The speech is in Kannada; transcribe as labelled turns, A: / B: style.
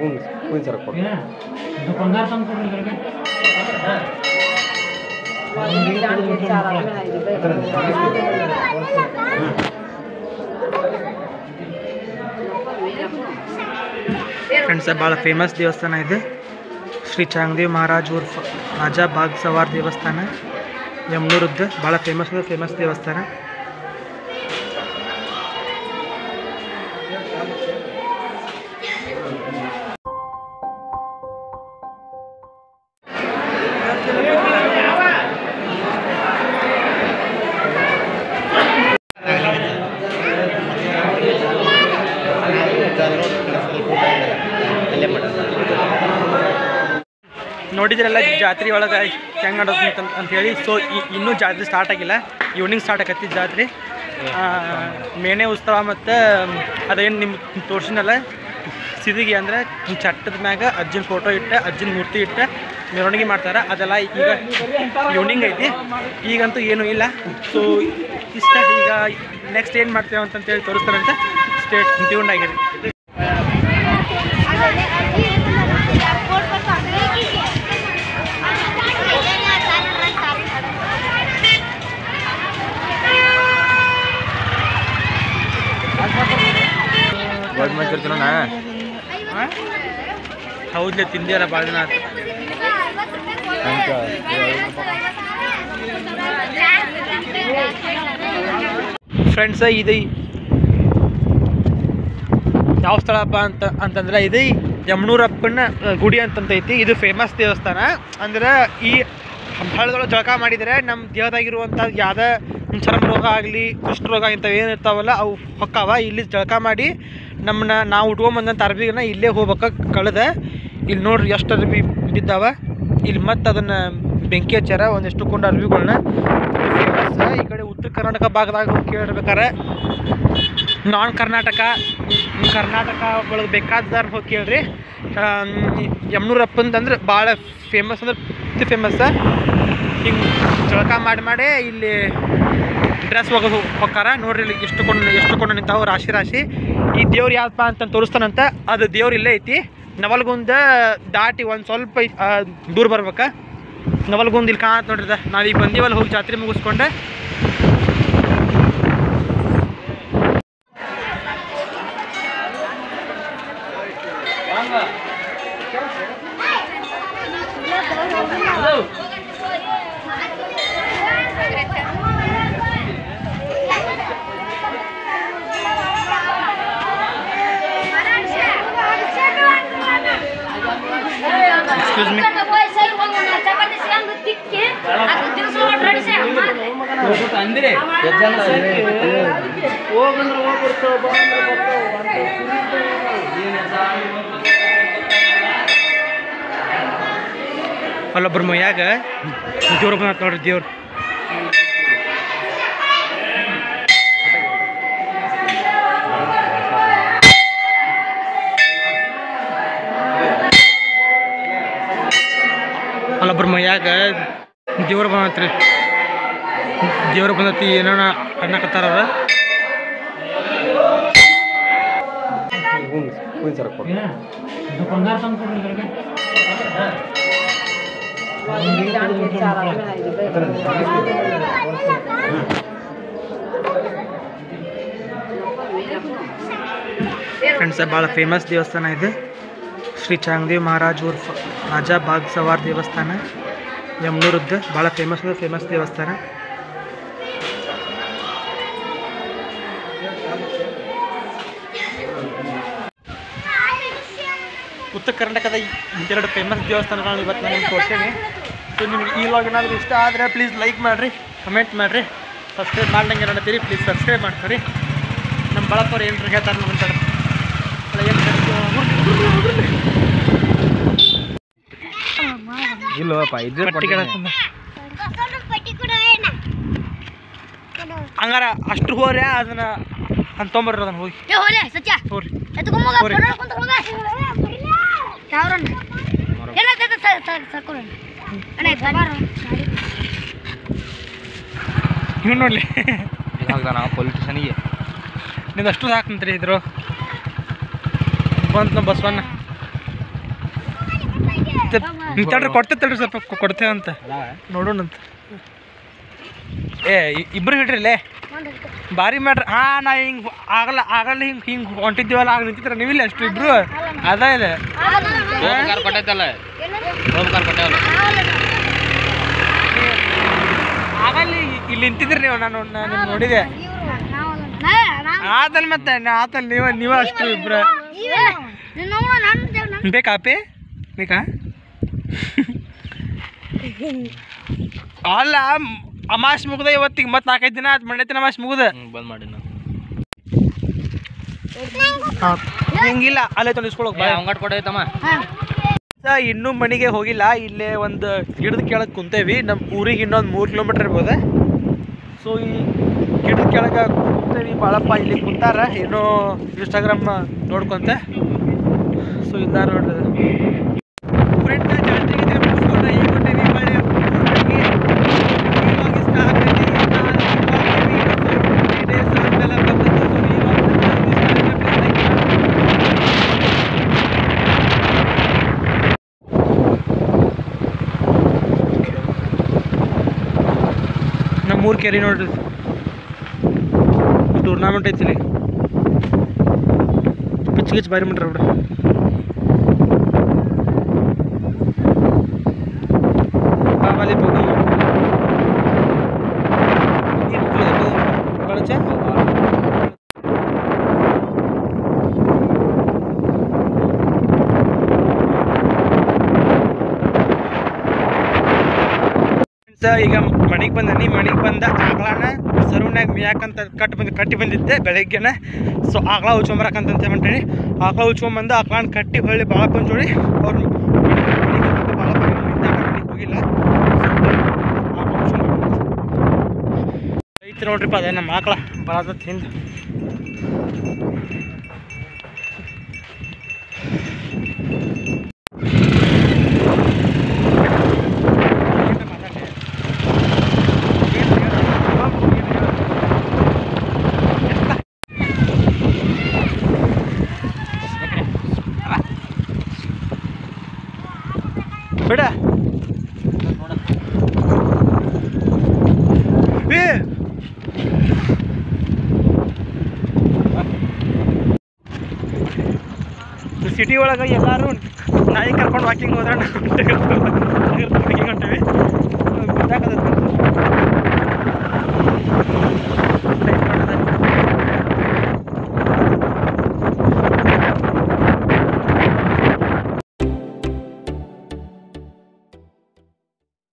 A: ಹ್ಞೂ ಹ್ಞೂ ಸರ್ ಕೊಡಿ
B: दुकानदार काम कर रहे हैं
C: ಫ್ರೆಂಡ್ಸ್ ಭಾಳ ಫೇಮಸ್ ದೇವಸ್ಥಾನ ಇದೆ ಶ್ರೀ ಚಾಂಗ್ದೇವ್ ಮಹಾರಾಜ್ ಉರ್ಫ್ ರಾಜಾ ಬಾಗ್ ಸವಾರ್ ದೇವಸ್ಥಾನ ಯಮ್ನೂರದ್ದು ಭಾಳ ಫೇಮಸ್ ಅಂದ್ರೆ ಫೇಮಸ್ ದೇವಸ್ಥಾನ ನೋಡಿದ್ರಲ್ಲ ಜಾತ್ರೆ ಒಳಗೆ ಹೆಂಗೆ ಮಾಡೋದು ಅಂತ ಅಂತ ಹೇಳಿ ಸೊ ಇನ್ನೂ ಜಾತ್ರೆ ಸ್ಟಾರ್ಟ್ ಆಗಿಲ್ಲ ಈವ್ನಿಂಗ್ ಸ್ಟಾರ್ಟ್ ಆಗತ್ತಿ ಜಾತ್ರೆ ಆ, ಮೇಣೆ ಉತ್ಸವ ಮತ್ತು ಅದೇನು ನಿಮ್ಮ ತೋರ್ಸಿನಲ್ಲ ಸಿದಿಗೆ ಅಂದರೆ ಚಟ್ಟದ ಮ್ಯಾಗ ಅಜ್ಜನ ಫೋಟೋ ಇಟ್ಟು ಅಜ್ಜನ ಮೂರ್ತಿ ಇಟ್ಟು ಮೆರವಣಿಗೆ ಮಾಡ್ತಾರೆ ಅದೆಲ್ಲ ಈಗ ಈವ್ನಿಂಗ್ ಐತಿ ಈಗಂತೂ ಏನೂ ಇಲ್ಲ ಸೊ ಇಷ್ಟ ಈಗ ನೆಕ್ಸ್ಟ್ ಏನು ಮಾಡ್ತೇವೆ ಅಂತಂತೇಳಿ ತೋರಿಸ್ತಾರಂತೆ ಸ್ಟೇಟ್ ಟ್ಯೂನ್ ಆಗಿರಿ
A: ಗೋಲ್ಡ್ ಮಂಚೂರಿ ತಿನ್ನೋಣ
C: ಹೌದ್ಲೆ ತಿಂದಿಯಲ್ಲ ಭಾಳ ದಿನ ಆಯ್ತು ಫ್ರೆಂಡ್ಸ್ ಇದು ಯಾವ ಸ್ಥಳಪ್ಪ ಅಂತ ಅಂತಂದ್ರೆ ಇದು ಯಮನೂರಪ್ಪನ ಗುಡಿ ಅಂತಂತ ಐತಿ ಇದು ಫೇಮಸ್ ದೇವಸ್ಥಾನ ಅಂದ್ರೆ ಈ ಹಂಬಳಗಳು ಜಳಕ ಮಾಡಿದರೆ ನಮ್ಮ ದೇಹದಾಗಿರುವಂಥ ಯಾವುದೇ ಚರ್ಮ ರೋಗ ಆಗಲಿ ಕುಷ್ಠರೋಗ ಇಂಥವು ಏನು ಇರ್ತಾವಲ್ಲ ಅವು ಹೊಕ್ಕಾವ ಇಲ್ಲಿ ಜಳಕ ಮಾಡಿ ನಮ್ಮನ್ನ ನಾವು ಉಟ್ಕೊಂಬಂದಂಥ ಅರ್ಬಿಗಳನ್ನ ಇಲ್ಲೇ ಹೋಗ್ಬೇಕ ಕಳೆದ ಇಲ್ಲಿ ನೋಡ್ರಿ ಎಷ್ಟು ಅರ್ಬಿ ಬಿದ್ದಾವ ಇಲ್ಲಿ ಮತ್ತೆ ಅದನ್ನು ಬೆಂಕಿ ಹಚ್ಚಾರ ಒಂದಿಷ್ಟು ಕೊಂಡು ಅರ್ಬಿಗಳನ್ನ ಫೇಮಸ್ ಈ ಕಡೆ ಉತ್ತರ ಕರ್ನಾಟಕ ಭಾಗದಾಗ ಹೋಗಿ ಕೇಳಿರ್ಬೇಕಾರೆ ನಾನ್ ಕರ್ನಾಟಕ ಕರ್ನಾಟಕ ಒಳಗೆ ಬೇಕಾದಾರ ಹೋಗಿ ಕೇಳ್ರಿ ಯಮ್ನೂರಪ್ಪಂದು ಅಂದ್ರೆ ಭಾಳ ಫೇಮಸ್ ಅಂದ್ರೆ ಅತಿ ಫೇಮಸ್ ಹಿಂಗೆ ಜಳಕ ಮಾಡಿ ಮಾಡಿ ಇಲ್ಲಿ ಡ್ರೆಸ್ ಒಗದು ಹೊಕ್ಕಾರ ನೋಡ್ರಿ ಇಲ್ಲಿ ಎಷ್ಟು ಕೊಂಡು ಎಷ್ಟು ಕೊಂಡು ನಿಂತಾವು ರಾಶಿ ರಾಶಿ ಈ ದೇವ್ರು ಯಾವಪ್ಪ ಅಂತ ತೋರಿಸ್ತಾನಂತ ಅದು ದೇವ್ರು ಇಲ್ಲೇ ಐತಿ ನವಲ್ಗುಂದ ದಾಟಿ ಒಂದು ಸ್ವಲ್ಪ ಐ- ಆ, ದೂರ ಬರ್ಬೇಕಾ ನವಲ್ಗುಂದ ಇಲ್ಲಿ ಕಾಣತ್ ನೋಡ್ರಿ ಇದು. ನಾವೀಗ ಬಂದೀವಲ್ಲ ಹೋಗಿ ಜಾತ್ರೆ ಮುಗಿಸ್ಕೊಂಡೆ Excuse me.
B: ಅಂದ್ರೆ
C: ಅಲ್ಲೊಬ್ರ ಮೈಯಾಗ ದೇವ್ರ ಬಂದ ನೋಡ್ರಿ ದೇವ್ರು ಅಲ್ಲೊಬ್ರ ಮೈಯಾಗ ದೇವ್ರ ಬಂದತ್ರಿ ದೇವ್ರ ಬಂದತಿ ಏನೋ ಅನ್ನಕತ್ತಾರ ಅವ್ರ
A: ಹ್ಞೂ ಹ್ಞೂ ಸರ್ ಕೊಡಿ
B: दुकानदार काम कर रहे हैं
C: ಫ್ರೆಂಡ್ಸ್ ಭಾಳ ಫೇಮಸ್ ದೇವಸ್ಥಾನ ಇದೆ ಶ್ರೀ ಚಾಂಗ್ದೇವ್ ಮಹಾರಾಜ್ ಉರ್ಫ್ ರಾಜಾ ಬಾಗ್ ಸವಾರ್ ದೇವಸ್ಥಾನ ಯಮ್ನೂರದ್ದು ಭಾಳ ಫೇಮಸ್ ಅಂದ್ರೆ ಫೇಮಸ್ ದೇವಸ್ಥಾನ ಉತ್ತರ ಕರ್ನಾಟಕದ ಎರಡು ಫೇಮಸ್ ದೇವಸ್ಥಾನಗಳನ್ನ ಇವತ್ತು ನಾನು ನಿಮ್ಗೆ ತೋರಿಸೀನಿ ಸೊ ನಿಮ್ಗೆ ಈ ಲಾಗ್ ಏನಾದರೂ ಇಷ್ಟ ಆದರೆ ಪ್ಲೀಸ್ ಲೈಕ್ ಮಾಡಿರಿ ಕಮೆಂಟ್ ಮಾಡಿರಿ ಸಬ್ಸ್ಕ್ರೈಬ್ ಮಾಡ್ದಂಗೆ ನೋಡ್ತೀರಿ ಪ್ಲೀಸ್ ಸಬ್ಸ್ಕ್ರೈಬ್ ಮಾಡ್ಕೊರಿ ನಮ್ಮ ಬಳಪವ್ರು ಏನ್ರ ಹೇಳ್ತಾರೆ ನೋಡ್ತಾರೆ ಅಲ್ಲ ಏನು
A: ಇಲ್ಲಪ್ಪ ಇದ್ರೆ
C: ಪಟ್ಟಿಗೆ ಹಂಗಾರ ಅಷ್ಟು ಹೋದ್ರೆ ಅದನ್ನ ಅಂತ ತೊಂಬರ್ರಿ ಅದನ್ನ ಹೋಗಿ
D: ಸತ್ಯ
C: ಹೋಗ್ರಿ
D: ಎತ್ಕೊಂಬೋಗ
C: ಹೋರಿ.
D: ಫೋಟೋ ಹಿಡ್ಕೊಂತ ಹೋಗ ಯಾವ್ರನ್ನ ಏನಾಗ್ತೈತೆ ಸರ್ ಸರ್ ಸರ್ಕೊಳ್ಳೋಣ ಅಣ್ಣ ಇದು ಬಾರೋ.
C: ಇವ್ ನೋಡ್ಲಿ
A: ನಾವು ಪೊಲಿಟಿಷನ್ಗೆ
C: ನಿಂದು ಅಷ್ಟು ಹಾಕ್ತಂತ್ರಿ ಇದ್ರು ಬಂತು ನಮ್ಮ ಬಸವಣ್ಣ ಮತ್ತೆ ನಿಂತಡ್ರಿ ಕೊಡ್ತೇತಲ್ರಿ ಸ್ವಲ್ಪ ಕೊ- ಕೊಡ್ತೇವಂತ ನೋಡೋಣಂತ ಏ ಇ- ಇಬ್ರು ಹಿಡ್ರಿಲ್ಲೇ ಭಾರಿ ಮಾಡ್ರಿ ಹಾ ನಾ ಹಿಂಗ್ ಆಗಲ್ಲ ಆಗಲ್ಲ ಹಿಂಗ್ ಹಿಂಗ್ ಹೊಂಟಿದ್ದೀವಲ್ಲ ಆಗ ನಿಂತಿದ್ರ ನೀವಿಲ್ಲ ಅಷ್ಟು ಇಬ್ರು ಅದ ಇದೆ
A: ಕಾರ್ ಕೊಟ್ಟೈತಲ್ಲ ಕಾರ್ ಕೊಟ್ಟವಲ್ಲ
C: ಆಗಲ್ಲ ಇ- ಇಲ್ಲಿ ನಿಂತಿದ್ರಿ ನೀವು ನಾನು ನಾನು ನೋಡಿದೆ ಆತಲ್ ಮತ್ತೆ ನಾ- ಆತಲ್ ನೀವ ನೀವ ಅಷ್ಟು ಇಬ್ರು ಬೇಕಾ ಪೇ ಬೇಕಾ ಅಲ್ಲ ಮ್- ಅಮಾಸ್ ಮುಗ್ದ ಇವತ್ತಿಗೆ ಮತ್ತೆ ನಾಲ್ಕೈದು ದಿನ ಆಯ್ತು ಮಂಡೈತಿನ ಅಮಾಸ್ ಮುಗ್ದ
A: ಬಂದ್ ಮಾಡಿ ನಾವು
C: ಹಿಂಗಿಲ್ಲ ಅಲ್ಲೇ ತೊಳಿಸ್ಕೊಳಕ್ ಬಾ
A: ಅಂಗಡಿ ಕೊಟ್ಟೈತಮ್ಮ
C: ಸ ಇನ್ನೂ ಮನೆಗೆ ಹೋಗಿಲ್ಲ ಇಲ್ಲೇ ಒಂದು ಗಿಡದ ಕೆಳಗೆ ಕುಂತೇವಿ ನಮ್ಮ ಊರಿಗೆ ಇನ್ನೊಂದು ಮೂರು ಕಿಲೋಮೀಟ್ರ್ ಇರ್ಬೋದು ಸೊ ಈ ಗಿಡದ ಕೆಳಗೆ ಕುಂತೇವಿ ಭಾಳಪ್ಪ ಇಲ್ಲಿ ಕುಂತಾರ ಏನೋ ಇನ್ಸ್ಟಾಗ್ರಾಮ್ ನೋಡ್ಕೊಂತ ಸೊ ಇದ್ದಾರ ನೋಡ್ರಿ ಫ್ರೆಂಡ್ ಜಾತ್ರೆಗೆ ಮುಗಿಸ್ಕೊಂಡು ಈಗ ಹೊಂಟೇವಿ ಹೊಳ್ಳಿ ಊರ್ ಕಡೆಗೆ. ಇವಾಗ ಇಷ್ಟ ಆಗ್ತೈತಿ. ನಾನು ಇವಾಗ ಇನ್ನೊಂದು three days ಆದ್ಮೇಲೆ ಬರ್ತೈತಿ. So ಇವಾಗ ನಾನು ಇಷ್ಟ ಆಗ್ತೈತಿ. ನಮ್ಮೂರು ಕೆರೆ ನೋಡ್ರಿ ಟೂರ್ನಾಮೆಂಟ್ ಐತಿ ಇಲ್ಲಿ ಪಿಚ್ ಗಿಚ್ ಬಾರಿ ಮಾಡ್ರಿ ಬಿಡ್ರಿ ಬಾಬಾಲಿ ಹೋಗಿ ಬಳಚ ಸ ಈಗ ಮನೆಗೆ ಬಂದನಿ ಮನೆಗೆ ಬಂದ ಆಗಳನ ಸರುಣ್ಯಾಗ ಮೇಯಾಕಂತ ಕಟ್ಟಿ ಬಂದು ಕಟ್ಟಿ ಬಂದಿದ್ದೆ ಬೆಳಗ್ಗೆನ ಸೊ ಆಕಳ ಉಚ್ಕೊಂಬರಕಂತ ಹೊಂಟೇನಿ ಆಕಳ ಉಚ್ಕೊಂಬಂದು ಆಕಳನ ಕಟ್ಟಿ ಹೊಳ್ಳಿ ಭಾಳ ಜೋಡಿ ಅವ್ರ ಭಾಳ ಮನೆಗೆ ಹೋಗಿಲ್ಲ ಐತಿ ನೋಡ್ರಿಪ್ಪ ಅದೇ ನಮ್ಮ ಆಕಳ ಬರತ್ತ ಹಿಂದೆ ಬಿಡ ಏ ಸಿಟಿ ಒಳಗೆ ಎಲ್ಲರೂ ನಾಯಿ ಕರ್ಕೊಂಡು ವಾಕಿಂಗ್ ಹೋದ್ರೆ ನಾವು ವಾಕಿಂಗ್ ಹೊಂಟೇವಿ ಗೊತ್ತಾಗತ್ತೆ